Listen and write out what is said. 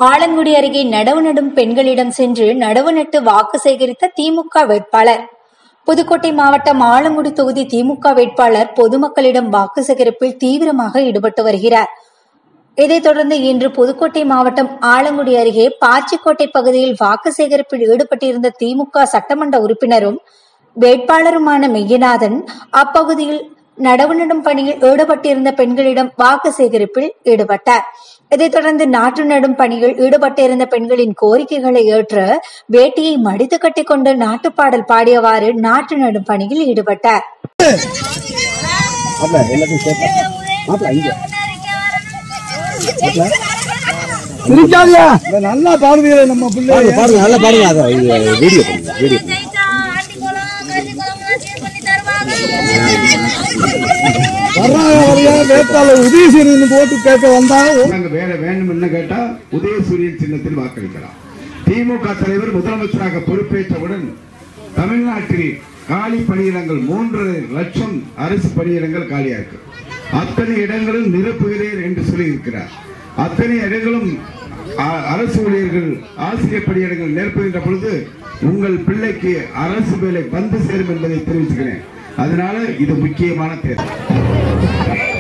ஆலங்குடி அருகே நடவு நடும் பெண்களிடம் சென்று நடவு நட்டு வாக்கு சேகரித்த திமுக வேட்பாளர் புதுக்கோட்டை மாவட்டம் ஆலங்குடி தொகுதி திமுக வேட்பாளர் பொதுமக்களிடம் வாக்கு சேகரிப்பில் தீவிரமாக ஈடுபட்டு வருகிறார் இதைத் தொடர்ந்து இன்று புதுக்கோட்டை மாவட்டம் ஆலங்குடி அருகே பாச்சிக்கோட்டை பகுதியில் வாக்கு சேகரிப்பில் ஈடுபட்டிருந்த திமுக சட்டமன்ற உறுப்பினரும் வேட்பாளருமான மெய்யநாதன் அப்பகுதியில் நடவு நடும் பணியில் ஈடுபட்டிருந்த பெண்களிடம் வாக்கு சேகரிப்பில் ஈடுபட்டார் இதைத் தொடர்ந்து நாற்று நடும் பணியில் ஈடுபட்டிருந்த பெண்களின் கோரிக்கைகளை ஏற்று வேட்டியை மடித்து கட்டிக்கொண்டு நாட்டுப்பாடல் பாடியவாறு நாற்று நடும் பணியில் ஈடுபட்டார் மாப்பிள எல்லாத்தையும் சேர்த்து மாப்பிள இங்க சிரிக்காதியா நல்லா பாடுவீங்க நம்ம பிள்ளை பாருங்க பாருங்க நல்லா பாருங்க அதை இது வீடியோ பண்ணுங்க வீடியோ பண்ணுங்க வர்றாங்க வரையா வேட்டாள உதயசீரன் போட்டு கேட்க வந்தாங்க நாங்க வேற வேண்டும் என்ன கேட்டா உதயசூரியன் சின்னத்தில் வாக்களிக்கலாம் திமுக தலைவர் முதலமைச்சராக பொறுப்பேற்றவுடன் தமிழ்நாட்டில் காலி பணியிடங்கள் மூன்றரை லட்சம் அரசு பணியிடங்கள் காலியா இருக்கு அத்தனை இடங்களும் நிரப்புகிறேன் என்று சொல்லி இருக்கிறார் அத்தனை இடங்களும் அ- அரசு ஊழியர்கள் ஆசிரியர் பணியிடங்கள் நிரப்புகின்ற பொழுது உங்கள் பிள்ளைக்கு அரசு வேலை வந்து சேரும் என்பதை தெரிவிச்சுக்கிறேன் அதனால இது முக்கியமான தேர்தல்